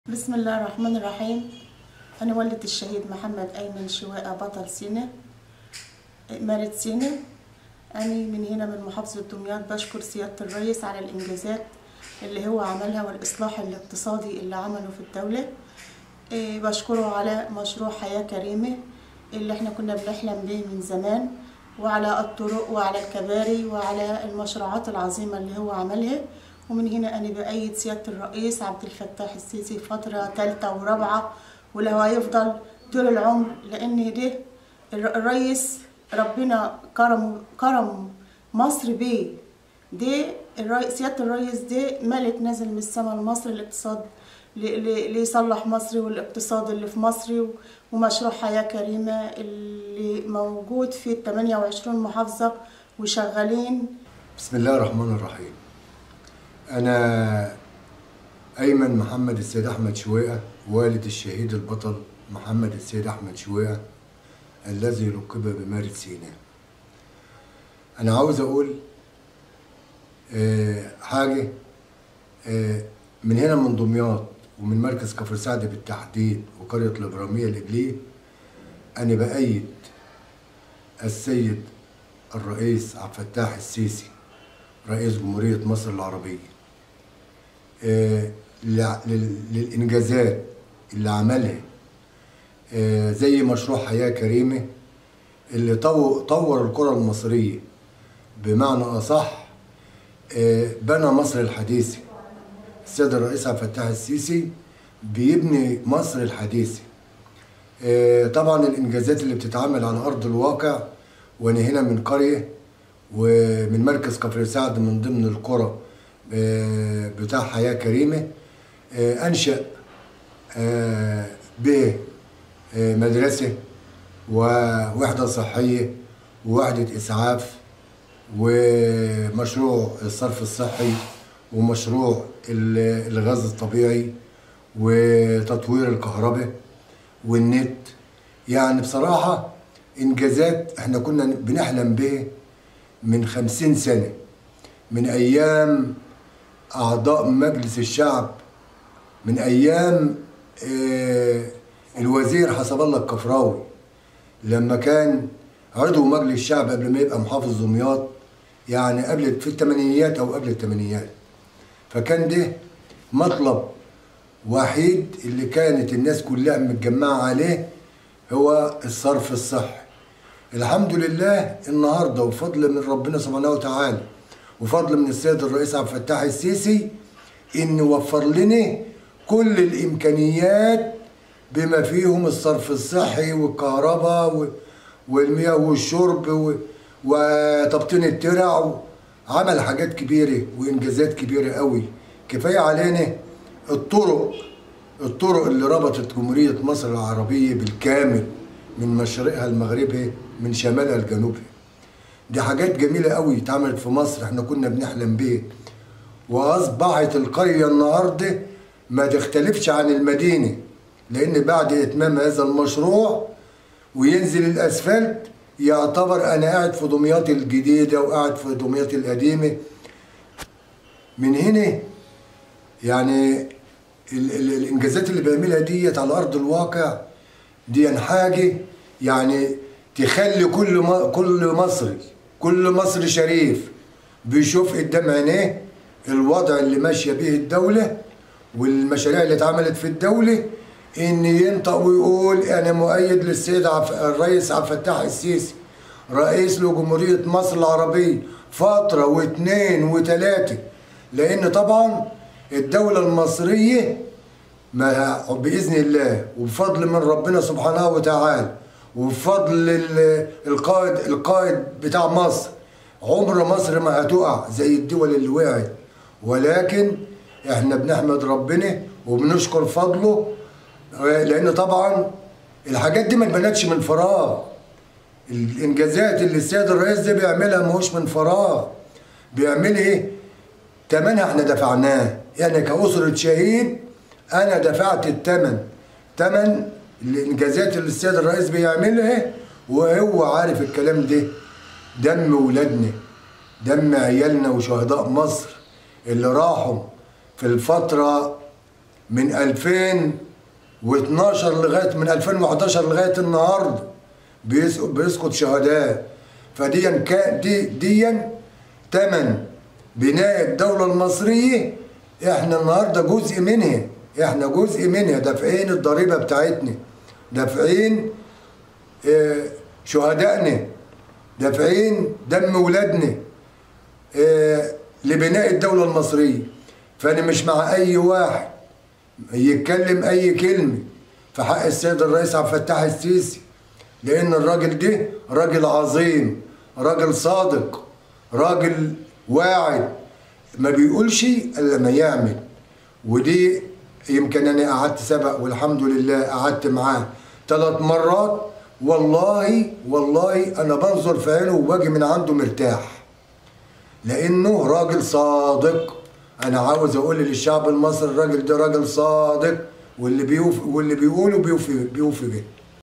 بسم الله الرحمن الرحيم أنا والدة الشهيد محمد أيمن شواقة بطل سينا إمارة سينا أنا من هنا من محافظة دمياط بشكر سيادة الرئيس على الإنجازات اللي هو عملها والإصلاح الاقتصادي اللي عمله في الدولة إيه، بشكره على مشروع حياة كريمة اللي احنا كنا بنحلم به من زمان وعلى الطرق وعلى الكباري وعلى المشروعات العظيمة اللي هو عملها ومن هنا أنا بأيد سيادة الرئيس عبد الفتاح السيسي فترة تالتة ورابعة ولو هيفضل طول العمر لأن ده الر- الرئيس ربنا كرم كرم مصر بيه ده الرئيس سيادة الرئيس ده ملك نازل من السماء لمصر الاقتصاد ل- ل- ليصلح مصر والاقتصاد اللي في مصر و- ومشروع حياة كريمة اللي موجود في 28 محافظة وشغالين بسم الله الرحمن الرحيم أنا أيمن محمد السيد أحمد شويقة والد الشهيد البطل محمد السيد أحمد شويقة الذي لقب بمارد سيناء أنا عاوز أقول آه، حاجة آه، من هنا من دمياط ومن مركز كفر سعد بالتحديد وقرية الإبرامية الإبليه أنا بأيد السيد الرئيس عبد الفتاح السيسي رئيس جمهورية مصر العربية آه، لع- لل- للإنجازات اللي عملها آه، زي مشروع حياة كريمة اللي طو- طور القرى المصرية بمعنى أصح آه، بنى مصر الحديثة السيد الرئيس عبد الفتاح السيسي بيبني مصر الحديثة آه، طبعا الانجازات اللي بتتعمل على ارض الواقع وانا هنا من قريه ومن مركز كفر سعد من ضمن القرى آه، بتاع حياه كريمه آه، انشا آه، به آه، مدرسه ووحده صحيه ووحده اسعاف ومشروع الصرف الصحي ومشروع ال- الغاز الطبيعي وتطوير الكهرباء والنت يعني بصراحة إنجازات إحنا كنا بنحلم به من خمسين سنة من أيام أعضاء مجلس الشعب من أيام آه، الوزير حسب الله الكفراوي لما كان عضو مجلس الشعب قبل ما يبقى محافظ دمياط يعني قبل في الثمانينيات أو قبل الثمانينيات فكان ده مطلب وحيد اللي كانت الناس كلها متجمعة عليه هو الصرف الصحي الحمد لله النهاردة وفضل من ربنا سبحانه وتعالى وفضل من السيد الرئيس عبد الفتاح السيسي إن وفر لنا كل الإمكانيات بما فيهم الصرف الصحي والكهرباء و- والمياه والشرب و- وتبطين الترع عمل حاجات كبيرة وإنجازات كبيرة قوي كفاية علينا الطرق الطرق اللي ربطت جمهورية مصر العربية بالكامل من مشرقها لمغربها من شمالها لجنوبها دي حاجات جميلة قوي اتعملت في مصر احنا كنا بنحلم بيها وأصبحت القرية النهاردة ما تختلفش عن المدينة لأن بعد إتمام هذا المشروع وينزل الأسفلت يعتبر أنا قاعد في دمياط الجديدة وقاعد في دمياط القديمة من هنا يعني ال ال الانجازات اللي بيعملها ديت على ارض الواقع دي حاجه يعني تخلي كل ما كل مصري كل مصري شريف بيشوف قدام عينيه الوضع اللي ماشيه به الدوله والمشاريع اللي اتعملت في الدوله ان ينطق ويقول انا مؤيد للسيد عف... الرئيس عبد الفتاح السيسي رئيس لجمهوريه مصر العربيه فتره واثنين وثلاثه لان طبعا الدوله المصريه ما باذن الله وبفضل من ربنا سبحانه وتعالى وبفضل ال- القائد القائد بتاع مصر عمر مصر ما هتقع زي الدول اللي وقعت ولكن احنا بنحمد ربنا وبنشكر فضله لان طبعا الحاجات دي ما اتبنتش من فراغ الانجازات اللي السيد الرئيس ده بيعملها ماهوش من فراغ بيعمل ايه تمنها احنا دفعناه يعني كأسرة شهيد انا دفعت التمن تمن الانجازات اللي السيد الرئيس بيعملها وهو عارف الكلام ده دم ولادنا دم عيالنا وشهداء مصر اللي راحوا في الفترة من 2012 لغايه من 2011 لغايه النهارده بيس- بيسقط شهداء فدي كا- دي دي تمن بناء الدوله المصريه احنا النهارده جزء منها احنا جزء منها دافعين الضريبه بتاعتنا دافعين آه، شهدائنا دافعين دم ولادنا آه، لبناء الدولة المصرية فأنا مش مع أي واحد يتكلم أي كلمة في حق السيد الرئيس عبد الفتاح السيسي لأن الراجل ده راجل عظيم راجل صادق راجل واعد ما بيقولش إلا ما يعمل ودي يمكن أنا قعدت سبق والحمد لله قعدت معاه ثلاث مرات والله والله أنا بنظر في عينه وباجي من عنده مرتاح لانه راجل صادق انا عاوز اقول للشعب المصري الراجل ده راجل صادق واللي بيوفي واللي بيقوله بيوفي بيوفي به